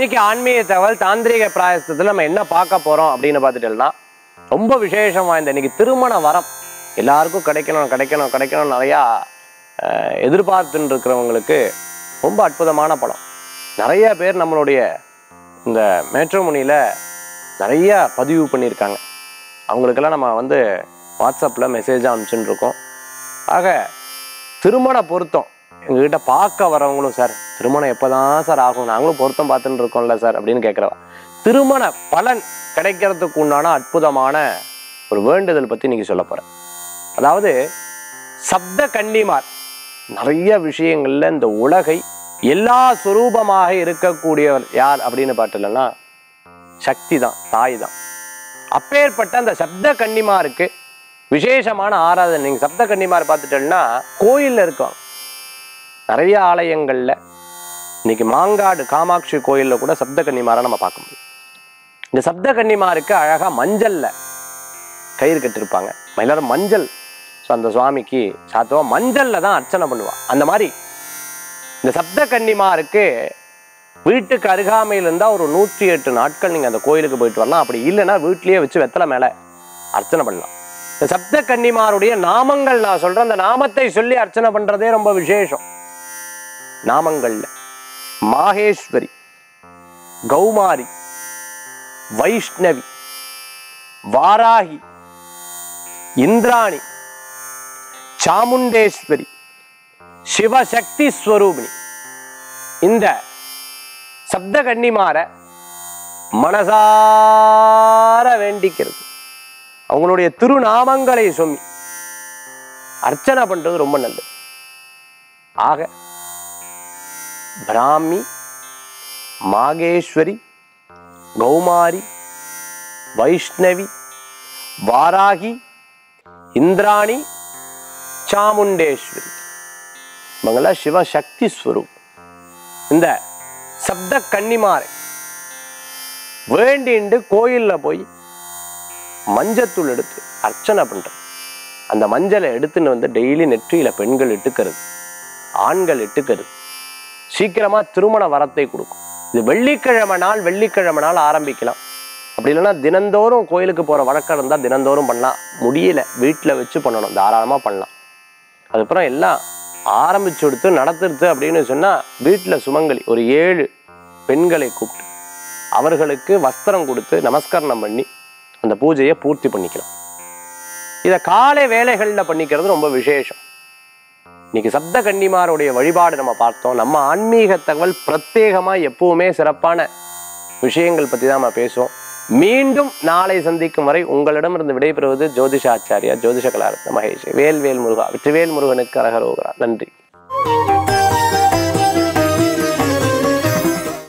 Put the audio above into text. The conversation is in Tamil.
இன்னைக்கு ஆன்மீக தகவல் தாந்திரிக பிராயசத்தில் நம்ம என்ன பார்க்க போறோம் அப்படின்னு பார்த்துட்டோம்னா ரொம்ப விசேஷம் வாய்ந்த இன்னைக்கு திருமண வரம் எல்லாருக்கும் கிடைக்கணும் கிடைக்கணும் கிடைக்கணும் நிறையா அஹ், எதிர்பார்த்துன்னு இருக்கிறவங்களுக்கு ரொம்ப அற்புதமான படம் நிறைய பேர் நம்மளுடைய இந்த மேட்ரோமணியில் நிறைய பதிவு பண்ணியிருக்காங்க அவங்களுக்கெல்லாம் நம்ம வந்து வாட்ஸ்அப்பில் மெசேஜ் அனுப்பிச்சுன்னு இருக்கோம் ஆக திருமண பொருத்தம் எங்ககிட்ட பார்க்க வரவங்களும் சார் திருமணம் எப்போ தான் சார் ஆகும் நாங்களும் பொருத்தம் பார்த்துட்டு இருக்கோம்ல சார் அப்படின்னு கேட்குறவா திருமண பலன் கிடைக்கிறதுக்கு உண்டான அற்புதமான ஒரு வேண்டுதல் பற்றி இன்னைக்கு சொல்ல போகிறேன் அதாவது சப்த கன்னிமார் நிறைய விஷயங்கள்ல இந்த உலகை எல்லா சுரூபமாக இருக்கக்கூடியவர் யார் அப்படின்னு பார்த்தலன்னா சக்தி தான் தாய் தான் அப்பேற்பட்ட அந்த சப்த கன்னிமாருக்கு விசேஷமான ஆராதனை நீங்க சப்த கன்னிமார் பார்த்துட்டோம்னா கோயில்ல இருக்கும் நிறைய ஆலயங்கள்ல இன்னைக்கு மாங்காடு காமாட்சி கோயில்ல கூட சப்த கன்னிமாரை நம்ம பார்க்க முடியும் இந்த சப்த கன்னிமாருக்கு அழகா மஞ்சள்ல கயிறு கட்டிருப்பாங்க எல்லாரும் மஞ்சள் ஸோ அந்த சுவாமிக்கு சாத்துவா மஞ்சள்ல தான் அர்ச்சனை பண்ணுவா அந்த மாதிரி இந்த சப்த கன்னிமாருக்கு வீட்டுக்கு அருகாமையில் இருந்தால் ஒரு நூற்றி எட்டு நாட்கள் நீங்கள் அந்த கோயிலுக்கு போயிட்டு வரலாம் அப்படி இல்லைன்னா வீட்லயே வச்சு வெத்தலை மேலே அர்ச்சனை பண்ணலாம் இந்த சப்த கன்னிமாருடைய நாமங்கள் நான் சொல்றேன் அந்த நாமத்தை சொல்லி அர்ச்சனை பண்றதே ரொம்ப விசேஷம் நாமங்கள்ல மாகேஸ்வரி கௌமாரி வைஷ்ணவி வாராகி இந்திராணி சாமுண்டேஸ்வரி சிவசக்தி ஸ்வரூபிணி இந்த சப்த கன்னிமார மனசார வேண்டிக்கிறது அவங்களுடைய திருநாமங்களை சொல்லி அர்ச்சனை பண்றது ரொம்ப நல்லது ஆக பிராமி மாகேஸ்வரி கௌமாரி வைஷ்ணவி வாராகி இந்திராணி சாமுண்டேஸ்வரி இவங்கெல்லாம் சிவசக்தி ஸ்வரூப் இந்த சப்த கன்னிமாரை வேண்டிண்டு கோயில்ல போய் மஞ்சத்தூள் எடுத்து அர்ச்சனை பண்றது அந்த மஞ்சளை எடுத்துன்னு வந்து டெய்லி நெற்றியில பெண்கள் இட்டுக்கிறது ஆண்கள் இட்டுக்கிறது சீக்கிரமா திருமண வரத்தை கொடுக்கும் இது வெள்ளிக்கிழமை நாள் வெள்ளிக்கிழமை நாள் ஆரம்பிக்கலாம் அப்படி இல்லைன்னா தினந்தோறும் கோயிலுக்கு போற வழக்கம் இருந்தா தினந்தோறும் பண்ணலாம் முடியல வீட்டில் வச்சு பண்ணணும் தாராளமா பண்ணலாம் அதுக்கப்புறம் எல்லாம் ஆரம்பிச்சு கொடுத்து நடத்துறது அப்படின்னு சொன்னா வீட்டில் சுமங்கலி ஒரு ஏழு பெண்களை கூப்பிட்டு அவர்களுக்கு வஸ்திரம் கொடுத்து நமஸ்கரணம் பண்ணி அந்த பூஜையை பூர்த்தி பண்ணிக்கலாம் இதை காலை வேலைகளில் பண்ணிக்கிறது ரொம்ப விசேஷம் இன்னைக்கு சப்த கன்னிமாருடைய வழிபாடு நம்ம பார்த்தோம் நம்ம ஆன்மீக தகவல் பிரத்யேகமா எப்பவுமே சிறப்பான விஷயங்கள் பத்தி தான் நம்ம பேசுவோம் மீண்டும் நாளை சந்திக்கும் வரை உங்களிடமிருந்து விடைபெறுவது ஜோதிஷாச்சாரியா ஜோதிஷ கலாரத்ன மகேஷ் வேல்வேல் முருகா வெற்றிவேல் முருகனுக்கு அரகரோகரா நன்றி